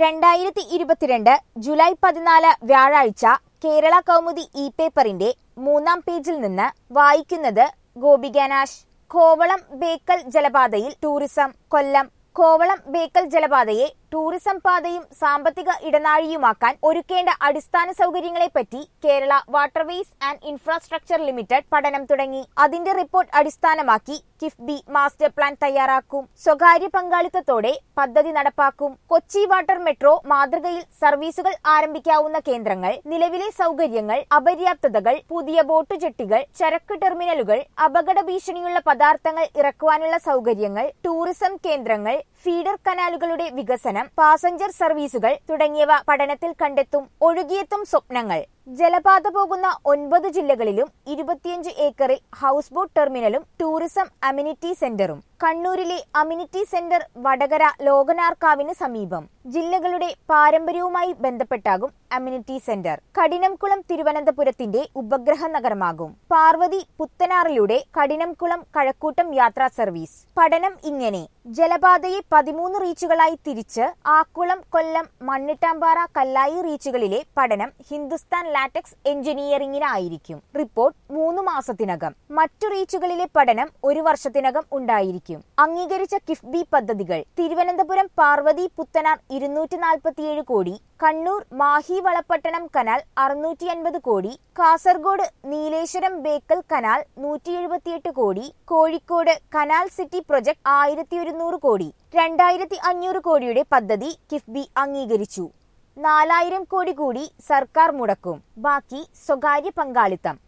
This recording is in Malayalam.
രണ്ടായിരത്തി ഇരുപത്തിരണ്ട് ജൂലൈ പതിനാല് വ്യാഴാഴ്ച കേരള കൗമുദി ഇ പേപ്പറിന്റെ മൂന്നാം പേജിൽ നിന്ന് വായിക്കുന്നത് ഗോപികാനാശ് കോവളം ബേക്കൽ ജലപാതയിൽ ടൂറിസം കൊല്ലം കോവളം ബേക്കൽ ജലപാതയെ ടൂറിസം പാതയും സാമ്പത്തിക ഇടനാഴിയുമാക്കാൻ ഒരുക്കേണ്ട അടിസ്ഥാന സൗകര്യങ്ങളെപ്പറ്റി Kerala waterways and infrastructure limited പഠനം തുടങ്ങി അതിന്റെ റിപ്പോർട്ട് അടിസ്ഥാനമാക്കി കിഫ്ബി മാസ്റ്റർ പ്ലാൻ തയ്യാറാക്കും സ്വകാര്യ പങ്കാളിത്തത്തോടെ പദ്ധതി നടപ്പാക്കും കൊച്ചി വാട്ടർ മെട്രോ മാതൃകയിൽ സർവീസുകൾ ആരംഭിക്കാവുന്ന കേന്ദ്രങ്ങൾ നിലവിലെ സൗകര്യങ്ങൾ അപര്യാപ്തതകൾ പുതിയ ബോട്ട് ജെട്ടികൾ ചരക്ക് ടെർമിനലുകൾ അപകട ഭീഷണിയുള്ള പദാർത്ഥങ്ങൾ ഇറക്കുവാനുള്ള സൗകര്യങ്ങൾ ടൂറിസം കേന്ദ്രങ്ങൾ ഫീഡർ കനാലുകളുടെ വികസനം പാസഞ്ചർ സർവീസുകൾ തുടങ്ങിയവ പഠനത്തിൽ കണ്ടെത്തും ഒഴുകിയെത്തും സ്വപ്നങ്ങൾ ജലപാത പോകുന്ന ഒൻപത് ജില്ലകളിലും ഇരുപത്തിയഞ്ച് ഏക്കറിൽ ഹൗസ് ബോട്ട് ടെർമിനലും ടൂറിസം അമ്യൂണിറ്റി സെന്ററും കണ്ണൂരിലെ അമ്യൂണിറ്റി സെന്റർ വടകര ലോകനാർക്കാവിന് സമീപം ജില്ലകളുടെ പാരമ്പര്യവുമായി ബന്ധപ്പെട്ടാകും അമ്യൂണിറ്റി സെന്റർ കഠിനംകുളം തിരുവനന്തപുരത്തിന്റെ ഉപഗ്രഹ നഗരമാകും പാർവതി പുത്തനാറിലൂടെ കഠിനംകുളം കഴക്കൂട്ടം യാത്രാ സർവീസ് പഠനം ഇങ്ങനെ ജലപാതയെ പതിമൂന്ന് റീച്ചുകളായി തിരിച്ച് ആക്കുളം കൊല്ലം മണ്ണിട്ടാമ്പാറ കല്ലായി റീച്ചുകളിലെ പഠനം ഹിന്ദുസ്ഥാൻ ലാറ്റക്സ് എഞ്ചിനീയറിംഗിനായിരിക്കും റിപ്പോർട്ട് മൂന്ന് മാസത്തിനകം മറ്റു റീച്ചുകളിലെ പഠനം ഒരു വർഷത്തിനകം ഉണ്ടായിരിക്കും അംഗീകരിച്ച കിഫ്ബി പദ്ധതികൾ തിരുവനന്തപുരം പാർവതി പുത്തനാർ ഇരുന്നൂറ്റി നാൽപ്പത്തിയേഴ് കോടി കണ്ണൂർ മാഹി വളപ്പട്ടണം കനാൽ അറുന്നൂറ്റി അൻപത് കോടി കാസർഗോഡ് നീലേശ്വരം ബേക്കൽ കനാൽ നൂറ്റി എഴുപത്തിയെട്ട് കോടി കോഴിക്കോട് കനാൽ സിറ്റി പ്രൊജക്ട് ആയിരത്തി ഒരുന്നൂറ് കോടി രണ്ടായിരത്തി അഞ്ഞൂറ് കോടിയുടെ പദ്ധതി കിഫ്ബി അംഗീകരിച്ചു നാലായിരം കോടി കൂടി സർക്കാർ മുടക്കും ബാക്കി സ്വകാര്യ പങ്കാളിത്തം